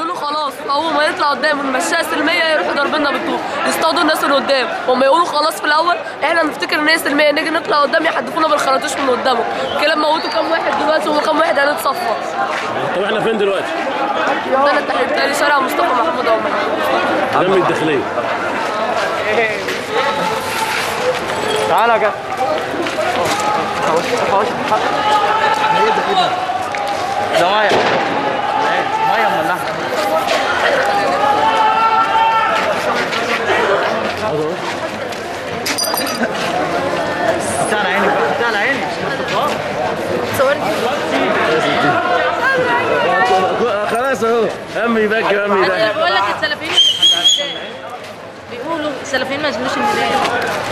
يقولوا خلاص اول ما يطلع قدام المشايه سلميه يروحوا ضاربيننا بالطوب يصطادوا الناس اللي قدام وما يقولوا خلاص في الاول احنا نفتكر ان هي سلميه نيجي نطلع قدام يحدفونا بالخراطيش من قدامهم كده موتوا كام واحد دلوقتي وكام واحد هنتصفى طب احنا فين دلوقتي؟ ده انا التحرير بتاعي شارع مصطفى محمود عمر جنب الداخليه تعالى يا جدع ده ميه ميه مولعه تعالى عيني بقى تعالى عيني صورني خلاص اهو هم يبكي هم انا يبكي بقول لك السلفيين ما بينزلوش الميدان. بيقولوا السلفيين ما ينزلوش الميدان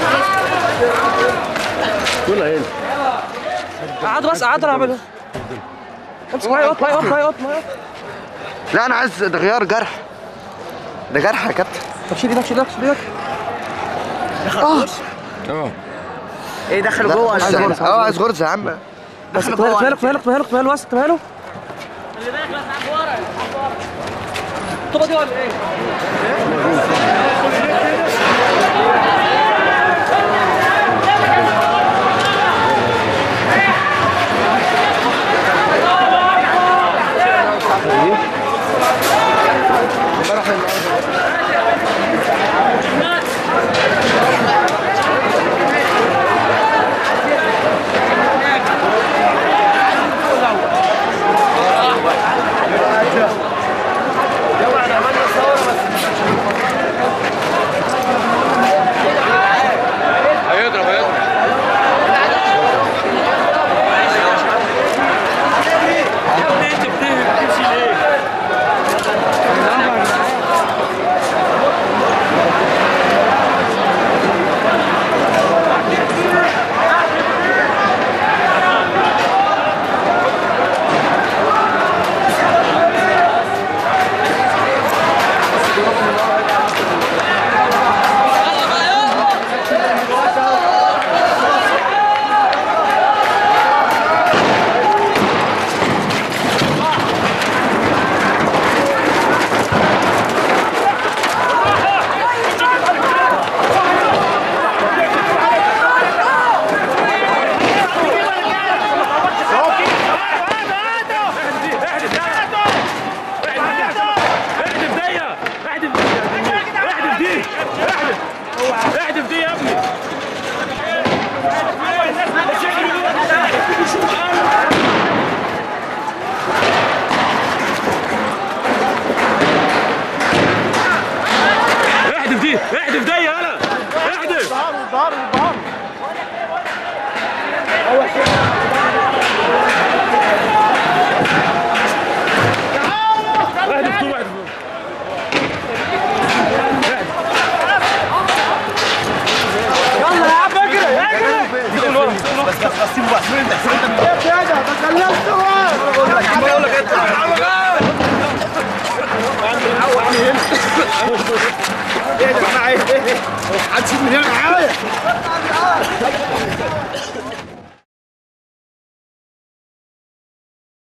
كلها هنا قعدوا بس قعدوا اعملوا امسك ميه قط ميه قط ميه قط ميه قط لا انا عايز ده غيار جرح ده جرح يا كابتن طب شيل ايدك شيل ايدك شيل ايدك اه ايه دخلوا لا، جوه عايز ولا غرزه اه عايز غرزه يا عم بس اكتبها له اكتبها له اكتبها له اكتبها له بس اكتبها له الطوبه دي ولا ايه؟ احدف دي احدف احدف دي احدف احدف دي يا ابني احدف دي احدف دي يلا احدف احدف طول احدف يلا يا عم اجري اجري هتسيب من هنا معايا